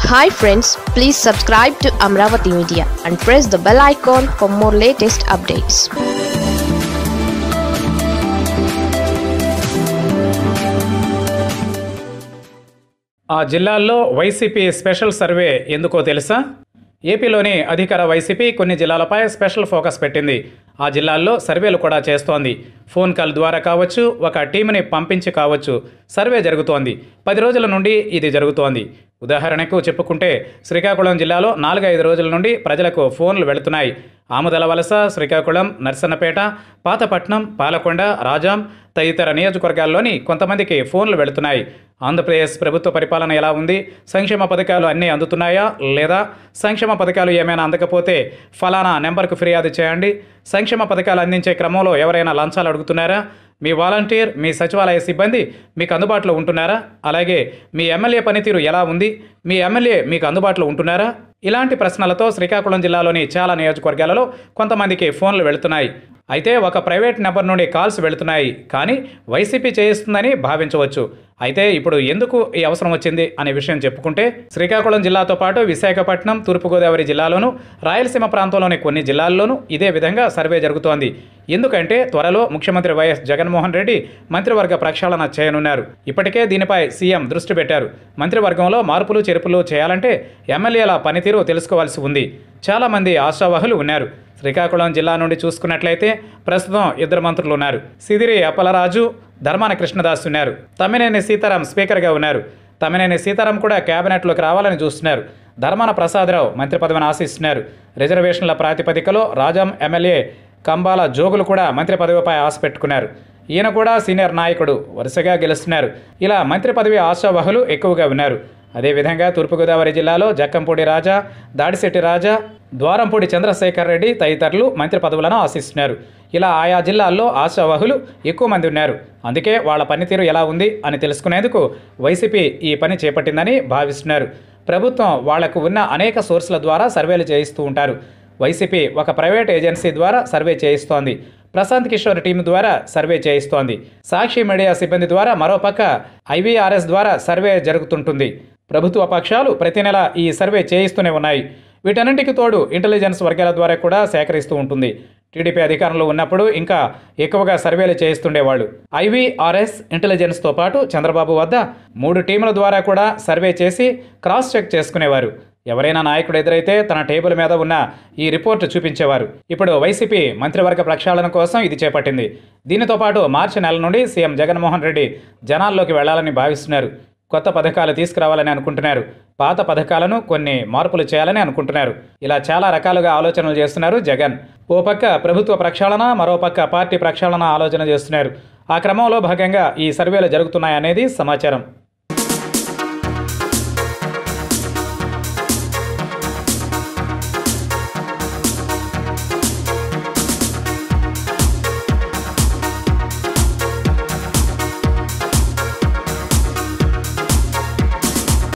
hi friends please subscribe to Amaravati media and press the bell icon for more latest updates ఆ జిల్లాల్లో YCP special survey ఎందుకో తెలుసా ఏపీలోని అధికార వైసీపీ కొన్ని జిల్లాలపై స్పెషల్ ఫోకస్ పెట్టింది ఆ జిల్లాల్లో సర్వేలు కూడా చేస్తోంది ఫోన్ కాల్ ద్వారా కావచ్చు ఒక టీంని పంపించి కావచ్చు సర్వే జరుగుతోంది పది రోజుల నుండి ఇది జరుగుతోంది ఉదాహరణకు చెప్పుకుంటే శ్రీకాకుళం జిల్లాలో నాలుగైదు రోజుల నుండి ప్రజలకు ఫోన్లు వెళుతున్నాయి ఆముదల వలస శ్రీకాకుళం నర్సన్నపేట పాతపట్నం పాలకొండ రాజాం తదితర నియోజకవర్గాల్లోని కొంతమందికి ఫోన్లు వెళుతున్నాయి ఆంధ్రప్రదేశ్ ప్రభుత్వ పరిపాలన ఎలా ఉంది సంక్షేమ పథకాలు అన్నీ అందుతున్నాయా లేదా సంక్షేమ పథకాలు ఏమైనా అందకపోతే ఫలానా నెంబర్కు ఫిర్యాదు చేయండి సంక్షేమ పథకాలు అందించే క్రమంలో ఎవరైనా లంచాలు అడుగుతున్నారా మీ వాలంటీర్ మీ సచివాలయ సిబ్బంది మీకు అందుబాటులో ఉంటున్నారా అలాగే మీ ఎమ్మెల్యే పనితీరు ఎలా ఉంది మీ ఎమ్మెల్యే మీకు అందుబాటులో ఉంటున్నారా ఇలాంటి ప్రశ్నలతో శ్రీకాకుళం జిల్లాలోని చాలా నియోజకవర్గాలలో కొంతమందికి ఫోన్లు వెళుతున్నాయి అయితే ఒక ప్రైవేట్ నెంబర్ నుండి కాల్స్ వెళుతున్నాయి కానీ వైసీపీ చేయిస్తుందని భావించవచ్చు అయితే ఇప్పుడు ఎందుకు ఈ అవసరం వచ్చింది అనే విషయం చెప్పుకుంటే శ్రీకాకుళం జిల్లాతో పాటు విశాఖపట్నం తూర్పుగోదావరి జిల్లాలోను రాయలసీమ ప్రాంతంలోని కొన్ని జిల్లాల్లోనూ ఇదే విధంగా సర్వే జరుగుతోంది ఎందుకంటే త్వరలో ముఖ్యమంత్రి వైఎస్ జగన్మోహన్ రెడ్డి మంత్రివర్గ ప్రక్షాళన చేయనున్నారు ఇప్పటికే దీనిపై సీఎం దృష్టి పెట్టారు మంత్రివర్గంలో మార్పులు చేర్పులు చేయాలంటే ఎమ్మెల్యేల పనితీరు తెలుసుకోవాల్సి ఉంది చాలామంది ఆశావాహులు ఉన్నారు శ్రీకాకుళం జిల్లా నుండి చూసుకున్నట్లయితే ప్రస్తుతం ఇద్దరు మంత్రులు ఉన్నారు సిదిరి అప్పలరాజు ధర్మాన కృష్ణదాస్ ఉన్నారు తమ్మినేని సీతారాం స్పీకర్గా ఉన్నారు తమ్మినేని సీతారాం కూడా కేబినెట్లోకి రావాలని చూస్తున్నారు ధర్మాన ప్రసాదరావు మంత్రి పదవిని ఆశిస్తున్నారు రిజర్వేషన్ల ప్రాతిపదికలో రాజం ఎమ్మెల్యే కంబాల జోగులు కూడా మంత్రి పదవిపై ఆశ పెట్టుకున్నారు ఈయన కూడా సీనియర్ నాయకుడు వరుసగా గెలుస్తున్నారు ఇలా మంత్రి పదవి ఆశావహులు ఎక్కువగా ఉన్నారు అదేవిధంగా తూర్పుగోదావరి జిల్లాలో జక్కంపూడి రాజా దాడిశెట్టి రాజా ద్వారంపూడి చంద్రశేఖర్ రెడ్డి తదితరులు మంత్రి పదవులను ఆశిస్తున్నారు ఇలా ఆయా జిల్లాల్లో ఆశావహులు ఎక్కువ మంది ఉన్నారు అందుకే వాళ్ళ పనితీరు ఎలా ఉంది అని తెలుసుకునేందుకు వైసీపీ ఈ పని చేపట్టిందని భావిస్తున్నారు ప్రభుత్వం వాళ్లకు ఉన్న అనేక సోర్సుల ద్వారా సర్వేలు చేయిస్తూ ఉంటారు వైసీపీ ఒక ప్రైవేట్ ఏజెన్సీ ద్వారా సర్వే చేయిస్తోంది ప్రశాంత్ కిషోర్ టీం ద్వారా సర్వే చేయిస్తోంది సాక్షి మీడియా సిబ్బంది ద్వారా మరోపక్క ఐవీఆర్ఎస్ ద్వారా సర్వే జరుగుతుంటుంది ప్రభుత్వ పక్షాలు ప్రతి నెల ఈ సర్వే చేయిస్తూనే ఉన్నాయి వీటన్నింటికి తోడు ఇంటెలిజెన్స్ వర్గాల ద్వారా కూడా సేకరిస్తూ ఉంటుంది టీడీపీ అధికారంలో ఉన్నప్పుడు ఇంకా ఎక్కువగా సర్వేలు చేయిస్తుండేవాళ్ళు ఐవీఆర్ఎస్ ఇంటెలిజెన్స్తో పాటు చంద్రబాబు వద్ద మూడు టీముల ద్వారా కూడా సర్వే చేసి క్రాస్ చెక్ చేసుకునేవారు ఎవరైనా నాయకుడు ఎదురైతే తన టేబుల్ మీద ఉన్న ఈ రిపోర్టు చూపించేవారు ఇప్పుడు వైసీపీ మంత్రివర్గ ప్రక్షాళన కోసం ఇది చేపట్టింది దీనితో పాటు మార్చి నెల నుండి సీఎం జగన్మోహన్ రెడ్డి జనాల్లోకి వెళ్లాలని భావిస్తున్నారు కొత్త పథకాలు తీసుకురావాలని అనుకుంటున్నారు పాత పథకాలను కొన్ని మార్పులు చేయాలని అనుకుంటున్నారు ఇలా చాలా రకాలుగా ఆలోచనలు చేస్తున్నారు జగన్ ఓ పక్క ప్రభుత్వ ప్రక్షాళన మరో పక్క పార్టీ ప్రక్షాళన ఆలోచన చేస్తున్నారు ఆ క్రమంలో భాగంగా ఈ సర్వేలు జరుగుతున్నాయనేది సమాచారం